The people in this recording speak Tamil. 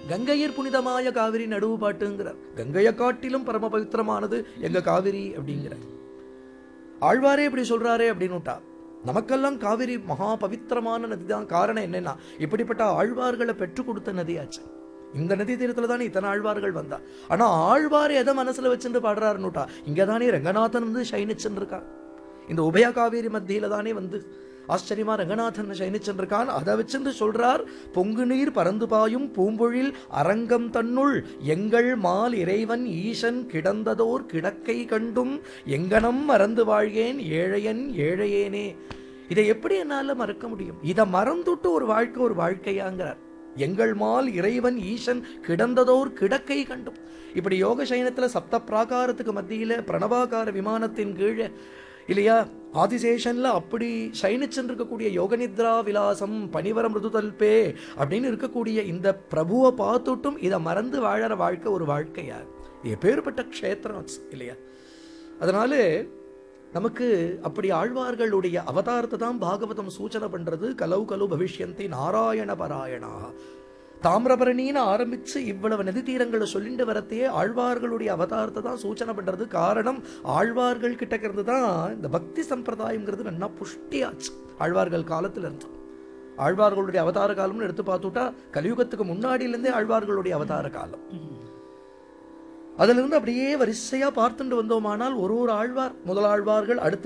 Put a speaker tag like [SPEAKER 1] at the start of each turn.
[SPEAKER 1] கங்கையர் புனிதமாய காவிரி நடுவு பாட்டுங்கிறார் கங்கையை காட்டிலும் பரம பவித்திரமானது எங்க காவிரி அப்படிங்கிறார் ஆழ்வாரே இப்படி சொல்றாரே அப்படின்னுட்டா நமக்கெல்லாம் காவிரி மகா பவித்திரமான நதிதான் காரணம் என்னன்னா இப்படிப்பட்ட ஆழ்வார்களை பெற்றுக் கொடுத்த நதியாச்சு இந்த நதி தீரத்துல தானே இத்தனை ஆழ்வார்கள் வந்தா ஆனா ஆழ்வார் எதை மனசுல வச்சுட்டு பாடுறாருன்னுட்டா இங்க தானே ரங்கநாதன் வந்து சயனிச்சுன்னு இருக்கான் இந்த உபய காவேரி மத்தியில தானே வந்து ஆச்சரியமா ரங்கநாதன் சயனிச்சுன்னு இருக்கான் அதை வச்சுட்டு சொல்றார் பொங்கு நீர் பறந்து பாயும் பூம்பொழில் அரங்கம் தன்னுள் எங்கள் மால் இறைவன் ஈசன் கிடந்ததோர் கிடக்கை கண்டும் எங்கனம் மறந்து வாழ்கேன் ஏழையன் ஏழையேனே இதை எப்படி என்னால மறக்க முடியும் இதை மறந்துட்டு ஒரு வாழ்க்கை ஒரு வாழ்க்கையாங்கிறார் எங்கள் மால் இறைவன் ஈசன் கிடந்ததோர் கிடக்கை கண்டும் இப்படி யோக சயனத்துல சப்த பிராகாரத்துக்கு மத்தியில பிரணவாகார விமானத்தின் கீழே இல்லையா ஆதிசேஷன்ல அப்படி சயனிச்சுன்னு இருக்கக்கூடிய யோக நித்ரா விலாசம் பனிவர மிருதுதல்பே அப்படின்னு இருக்கக்கூடிய இந்த பிரபுவை பார்த்துட்டும் இதை மறந்து வாழற வாழ்க்கை ஒரு வாழ்க்கையா இது எப்பேற்பட்ட க்ஷேத்திரம் இல்லையா அதனால நமக்கு அப்படி ஆழ்வார்களுடைய அவதாரத்தை தான் பாகவதம் சூச்சனை பண்றது கலவு கலு பவிஷ்யந்தி நாராயண பராயணா தாமிரபரணின்னு ஆரம்பிச்சு இவ்வளவு நதி தீரங்களை சொல்லிட்டு வரத்தையே ஆழ்வார்களுடைய அவதாரத்தை தான் சூச்சனை பண்றது காரணம் ஆழ்வார்கள் கிட்டக்கிறது தான் இந்த பக்தி சம்பிரதாயம்ங்கிறது நல்லா புஷ்டியாச்சு ஆழ்வார்கள் காலத்துல இருந்து ஆழ்வார்களுடைய அவதார காலம்னு எடுத்து பார்த்துட்டா கலியுகத்துக்கு முன்னாடியிலேருந்தே ஆழ்வார்களுடைய அவதார காலம் அதிலிருந்து அப்படியே வரிசையா பார்த்துட்டு வந்தோமானால் ஒரு ஒரு ஆழ்வார் முதலாழ்வார்கள் அடுத்த